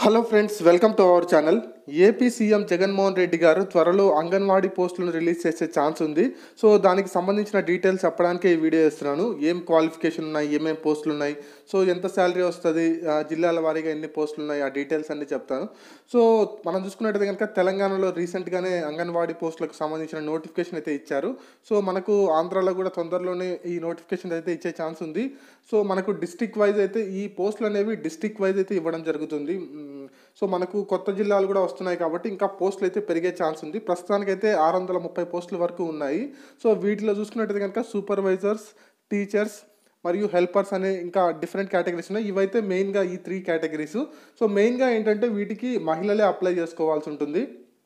Hello friends welcome to our channel AP CM Jaganmohan Reddy garu త్వరలో అంగన్వాడీ పోస్టులను release చేసే ఛాన్స్ ఉంది సో దానికి సంబంధించిన డీటెయిల్స్ చెప్పడానికే ఈ వీడియో చేస్తున్నాను ఏం క్వాలిఫికేషన్ ఉన్నాయి ఏమేం పోస్టులు ఉన్నాయి సో ఎంత శాలరీ వస్తుంది ఆ, జిల్లాల వారీగా ఎన్ని పోస్టులు ఉన్నాయి ఆ డీటెయిల్స్ అన్ని చెప్తాను సో మనం చూసుకున్నట్టయితే కనుక తెలంగాణలో రీసెంట్గానే అంగన్వాడీ పోస్టులకు సంబంధించిన నోటిఫికేషన్ అయితే ఇచ్చారు సో మనకు ఆంధ్రాలో కూడా తొందరలోనే ఈ నోటిఫికేషన్ అయితే ఇచ్చే ఛాన్స్ ఉంది సో మనకు డిస్టిక్ వైజ్ అయితే ఈ పోస్టులు అనేవి డిస్టిక్ వైజ్ అయితే ఇవ్వడం జరుగుతుంది మ్మ్. సో మనకు కొత్త జిల్లాలు కూడా వస్తున్నాయి కాబట్టి ఇంకా పోస్టులు అయితే పెరిగే ఛాన్స్ ఉంది ప్రస్తుతానికైతే ఆరు వందల ముప్పై పోస్టుల వరకు ఉన్నాయి సో వీటిలో చూసుకున్నట్టయితే కనుక సూపర్వైజర్స్ టీచర్స్ మరియు హెల్పర్స్ అనే ఇంకా డిఫరెంట్ కేటగిరీస్ ఉన్నాయి ఇవైతే మెయిన్గా ఈ త్రీ కేటగిరీస్ సో మెయిన్గా ఏంటంటే వీటికి మహిళలే అప్లై చేసుకోవాల్సి ఉంటుంది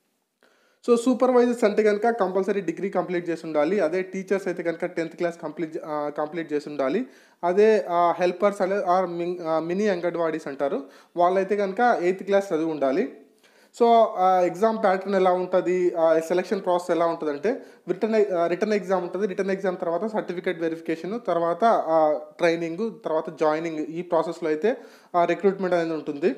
సో సూపర్వైజర్స్ అంటే కనుక కంపల్సరీ డిగ్రీ కంప్లీట్ చేసి ఉండాలి అదే టీచర్స్ అయితే కనుక టెన్త్ క్లాస్ కంప్లీట్ కంప్లీట్ చేసి ఉండాలి అదే హెల్పర్స్ అనే ఆర్ మినీ అంగన్వాడీస్ అంటారు వాళ్ళైతే కనుక ఎయిత్ క్లాస్ చదివి ఉండాలి సో ఎగ్జామ్ ప్యాటర్న్ ఎలా ఉంటుంది సెలక్షన్ ప్రాసెస్ ఎలా ఉంటుంది అంటే రిటర్న్ రిటర్న్ ఎగ్జామ్ ఉంటుంది రిటర్న్ ఎగ్జామ్ తర్వాత సర్టిఫికేట్ వెరిఫికేషన్ తర్వాత ట్రైనింగ్ తర్వాత జాయినింగ్ ఈ ప్రాసెస్లో అయితే రిక్రూట్మెంట్ అనేది ఉంటుంది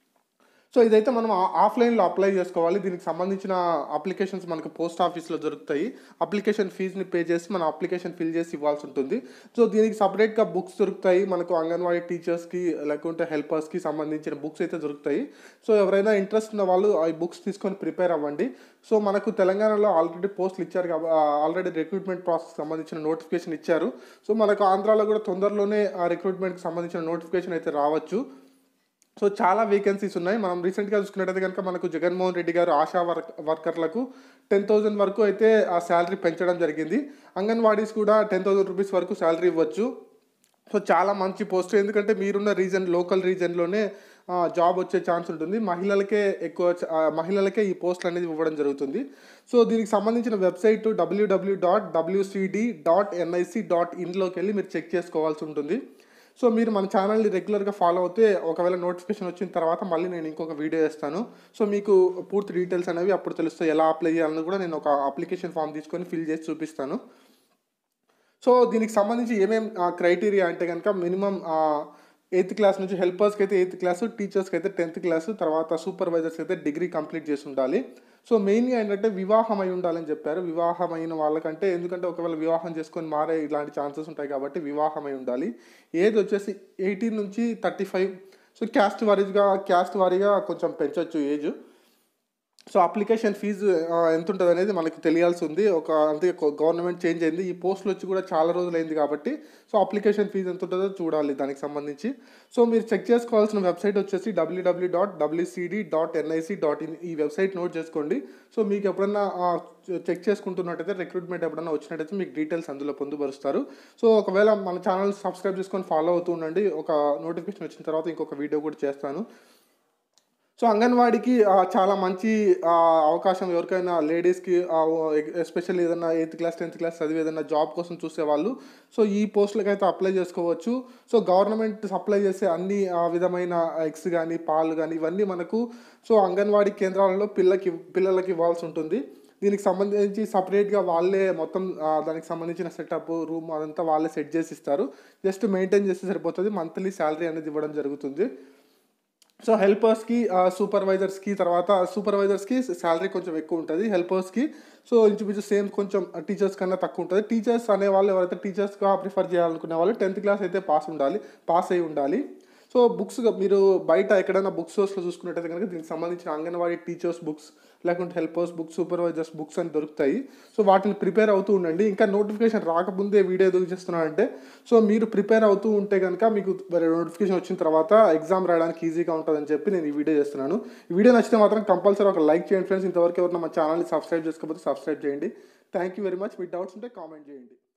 సో ఇదైతే మనం ఆ- ఆఫ్లైన్లో అప్లై చేసుకోవాలి దీనికి సంబంధించిన అప్లికేషన్స్ మనకు పోస్ట్ ఆఫీస్లో దొరుకుతాయి అప్లికేషన్ ఫీజుని పే చేసి మన అప్లికేషన్ ఫిల్ చేసి ఇవ్వాల్సి ఉంటుంది సో దీనికి సపరేట్గా బుక్స్ దొరుకుతాయి మనకు అంగన్వాడీ టీచర్స్కి లేకుంటే హెల్పర్స్కి సంబంధించిన బుక్స్ అయితే దొరుకుతాయి సో ఎవరైనా ఇంట్రెస్ట్ ఉన్న వాళ్ళు ఆ బుక్స్ తీసుకొని ప్రిపేర్ అవ్వండి సో మనకు తెలంగాణలో ఆల్రెడీ పోస్టులు ఇచ్చారు కాబట్టి ఆల్రెడీ రిక్రూట్మెంట్ ప్రాసెస్ సంబంధించిన నోటిఫికేషన్ ఇచ్చారు సో మనకు ఆంధ్రాలో కూడా తొందరలోనే ఆ రిక్రూట్మెంట్కి సంబంధించిన నోటిఫికేషన్ అయితే రావచ్చు సో చాలా వేకెన్సీస్ ఉన్నాయి మనం రీసెంట్గా చూసుకున్నట్టయితే కనుక మనకు జగన్మోహన్ రెడ్డి గారు ఆశా వర్క్ వర్కర్లకు టెన్ థౌజండ్ వరకు అయితే ఆ శాలరీ పెంచడం జరిగింది అంగన్వాడీస్ కూడా టెన్ థౌజండ్ రూపీస్ వరకు శాలరీ ఇవ్వచ్చు సో చాలా మంచి పోస్ట్ ఎందుకంటే మీరున్న రీజన్ లోకల్ రీజన్లోనే జాబ్ వచ్చే ఛాన్స్ ఉంటుంది మహిళలకే ఎక్కువ చ- ఆ, మహిళలకే ఈ పోస్టులు అనేది ఇవ్వడం జరుగుతుంది సో దీనికి సంబంధించిన website WWW dot WCD dot NIC dot ఇన్లోకి వెళ్ళి మీరు చెక్ చేసుకోవాల్సి ఉంటుంది సో మీరు మన ఛానల్ని రెగ్యులర్గా ఫాలో అవుతే ఒకవేళ నోటిఫికేషన్ వచ్చిన తర్వాత మళ్ళీ నేను ఇంకొక వీడియో చేస్తాను సో మీకు పూర్తి డీటెయిల్స్ అనేవి అప్పుడు తెలుస్తాయి ఎలా అప్లై చేయాలని కూడా నేను ఒక అప్లికేషన్ ఫామ్ తీసుకొని ఫిల్ చేసి చూపిస్తాను సో దీనికి సంబంధించి ఏమేం క్రైటీరియా అంటే కనుక మినిమం ఎయిత్ క్లాస్ నుంచి హెల్పర్స్కి అయితే ఎయిత్ క్లాసు టీచర్స్కి అయితే టెన్త్ క్లాసు తర్వాత సూపర్వైజర్స్కి అయితే డిగ్రీ కంప్లీట్ చేసి ఉండాలి సో మెయిన్గా ఏంటంటే వివాహం అయి ఉండాలని చెప్పారు వివాహం అయిన వాళ్ళకంటే ఎందుకంటే ఒకవేళ వివాహం చేసుకొని మారే ఇలాంటి ఛాన్సెస్ ఉంటాయి కాబట్టి వివాహం అయి ఉండాలి ఏజ్ వచ్చేసి ఎయిటీన్ నుంచి థర్టీ ఫైవ్ సో క్యాస్ట్ వారీగా క్యాస్ట్ వారీగా కొంచెం పెంచొచ్చు ఏజ్ సో అప్లికేషన్ ఫీజు ఆ, ఎంత ఉంటుంది అనేది మనకు తెలియాల్సి ఉంది ఒక అంతే గవర్నమెంట్ చేంజ్ అయింది ఈ పోస్టులు వచ్చి కూడా చాలా రోజులు అయింది కాబట్టి సో అప్లికేషన్ ఫీజు ఎంత ఉంటుందో చూడాలి దానికి సంబంధించి సో మీరు చెక్ చేసుకోవాల్సిన వెబ్సైట్ వచ్చేసి WWW dot WCD dot NIC dot in ఈ వెబ్సైట్ నోట్ చేసుకోండి సో మీకు ఎప్పుడన్నా చెక్ చేసుకుంటున్నట్టయితే రిక్రూట్మెంట్ ఎప్పుడన్నా వచ్చినట్టయితే మీకు డీటెయిల్స్ అందులో పొందుపరుస్తారు సో ఒకవేళ మన ఛానల్ సబ్స్క్రైబ్ చేసుకొని ఫాలో అవుతూ ఉండండి ఒక నోటిఫికేషన్ వచ్చిన తర్వాత ఇంకొక వీడియో కూడా చేస్తాను సో అంగన్వాడీకి ఆ, చాలా మంచి ఆ, అవకాశం ఎవరికైనా లేడీస్కి ఎస్పెషల్లీ ఏదైనా ఎయిత్ క్లాస్ టెన్త్ క్లాస్ చదివి ఏదైనా జాబ్ కోసం చూసేవాళ్ళు సో ఈ పోస్టులకు అయితే అప్లై చేసుకోవచ్చు సో గవర్నమెంట్ సప్లై చేసే అన్ని ఆ, విధమైన ఎగ్స్ కానీ పాలు కానీ ఇవన్నీ మనకు సో అంగన్వాడీ కేంద్రాలలో పిల్లకి పిల్లలకి ఇవ్వాల్సి ఉంటుంది దీనికి సంబంధించి సపరేట్గా వాళ్ళే మొత్తం ఆ, దానికి సంబంధించిన సెటప్ రూమ్ అదంతా వాళ్ళే సెట్ చేసి ఇస్తారు జస్ట్ మెయింటైన్ చేస్తే సరిపోతుంది మంత్లీ శాలరీ అనేది ఇవ్వడం జరుగుతుంది సో హెల్పర్స్కి సూపర్వైజర్స్కి తర్వాత సూపర్వైజర్స్కి శాలరీ కొంచెం ఎక్కువ ఉంటుంది హెల్పర్స్కి సో ఇంచుమించు సేమ్ కొంచెం టీచర్స్ కన్నా తక్కువ ఉంటుంది టీచర్స్ అనే వాళ్ళు ఎవరైతే టీచర్స్గా ప్రిఫర్ చేయాలనుకునే వాళ్ళు టెన్త్ క్లాస్ అయితే పాస్ ఉండాలి పాస్ అయి ఉండాలి సో బుక్స్ మీరు బయట ఎక్కడైనా బుక్ స్టోర్స్లో చూసుకున్నట్టయితే కనుక దీనికి సంబంధించిన అంగన్వాడీ టీచర్స్ బుక్స్ లేకుంటే హెల్పర్స్ బుక్స్ సూపర్వైజర్స్ బుక్స్ అని దొరుకుతాయి సో వాటిని ప్రిపేర్ అవుతూ ఉండండి ఇంకా నోటిఫికేషన్ రాకముందే వీడియో ఎందుకు చేస్తున్నానంటే సో మీరు ప్రిపేర్ అవుతూ ఉంటే కనుక మీకు నోటిఫికేషన్ వచ్చిన తర్వాత ఎగ్జామ్ రాయడానికి ఈజీగా ఉంటుందని చెప్పి నేను ఈ వీడియో చేస్తున్నాను ఈ వీడియో నచ్చితే మాత్రం కంపల్సరీ ఒక లైక్ చేయండి ఫ్రెండ్స్ ఇంతవరకు ఎవరైనా మా ఛానల్ని సబ్స్క్రైబ్ చేసుకోకపోతే సబ్స్క్రైబ్ చేయండి థ్యాంక్ యూ వెరీ మచ్ మీ డౌట్స్ ఉంటే కామెంట్ చేయండి